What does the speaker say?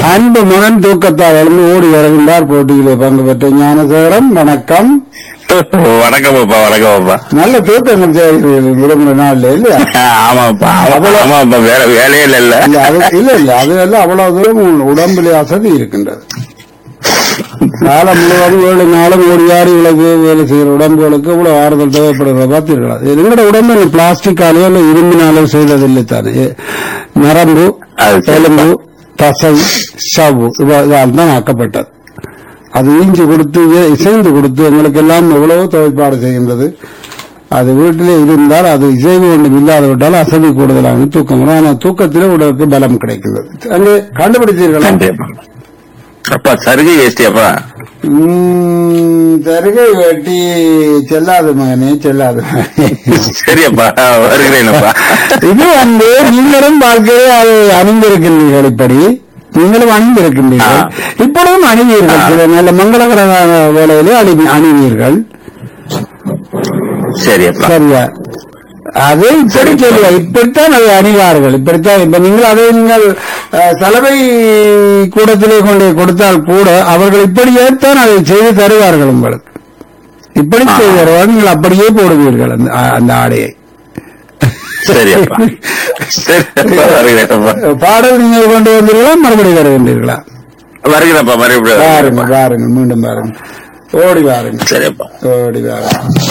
அன்பு மகன் தூக்கத்தால் எழுந்து ஓடி வருகின்றார் போட்டியிலே பங்கு பெற்ற ஞானசேகரன் வணக்கம் வணக்கம் அப்பா வணக்கம் அப்பா நல்ல தூக்கம் விடுமுறை நாள்ல இல்லையா ஆமாப்பா ஆமாப்பா வேற வேலையே இல்ல இல்ல இல்ல அது இல்ல இல்ல அது எல்லாம் அவ்வளவு தூரம் உன் உடம்பிலே அசதி இருக்கின்றது காலம் முழுவதும் ஏழு நாளும் ஒரு யாரி விளக்கு வேலை செய்கிற உடம்புகளுக்கு இவ்வளவு ஆறுதல் தேவைப்படுகிறத பார்த்தீர்களா இது எங்களோட உடம்பு பிளாஸ்டிக்காலேயோ இல்ல இரும்பினாலோ செய்ததில்லை தானே எ- நரம்பு அது சரி. எலும்பு தசை சவ்வு இதால் தான் ஆக்கப்பட்டது அது ஈஞ்சு கொடுத்து இ- இசைந்து கொடுத்து எங்களுக்கு எல்லாம் எவ்வளவோ தொழிற்பாடு செய்கின்றது அது வீட்டிலே இருந்தால் அது இசைவு ஒன்றும் இல்லாத விட்டால் அசதி கூடுதலாக தூக்கம் வரும் ஆனால் தூக்கத்திலே உடலுக்கு பலம் கிடைக்கிறது அங்கே கண்டுபிடிச்சீர்களா நன்றி அப்பா அப்பா சருகை வேஷ்டி அப்பா உம், தருகை வெட்டி செல்லாது மகனே செல்லாது மகனே சரி அப்பா வருகிறேன் அப்பா இது வந்து நீங்களும் வாழ்க்கையை அதை அணிந்திருக்கின்றீர்கள் இப்படி நீங்களும் அணிந்திருக்கின்றீர்கள் ஆ. இப்பொழுதும் அணிவீர்கள் ஆ. சில நல்ல மங்களகரமான வேலையிலே அணி அணிவீர்கள் சரி அப்பா சரியா அது இப்படி சொல்லுவா இப்படித்தான் அதை அணிவார்கள் இப்படித்தான் இப்ப நீங்கள் அதை நீங்கள் அஹ், சலவை கூடத்திலே கொண்டு கொடுத்தால் கூட அவர்கள் இப்படியேத்தான் அதை செய்து தருவார்கள் உங்களுக்கு இப்படி ஆ. செய்து தருவார்கள் நீங்கள் அப்படியே போடுவீர்கள் அந்த அந்த ஆடையை சரி அப்பா சரி அப்பா வருகிறேன் அப்பா பாடல் நீங்கள் கொண்டு வந்தீர்களா மறுபடியும் வருகின்றீர்களா வருகிறேன்ப்பா மறுபடியும் பாருங்க வருகிறேன்ப்பா. பாருங்க மீண்டும் பாருங்க ஓடி பாருங்க சரி அப்பா ஓடி பாருங்க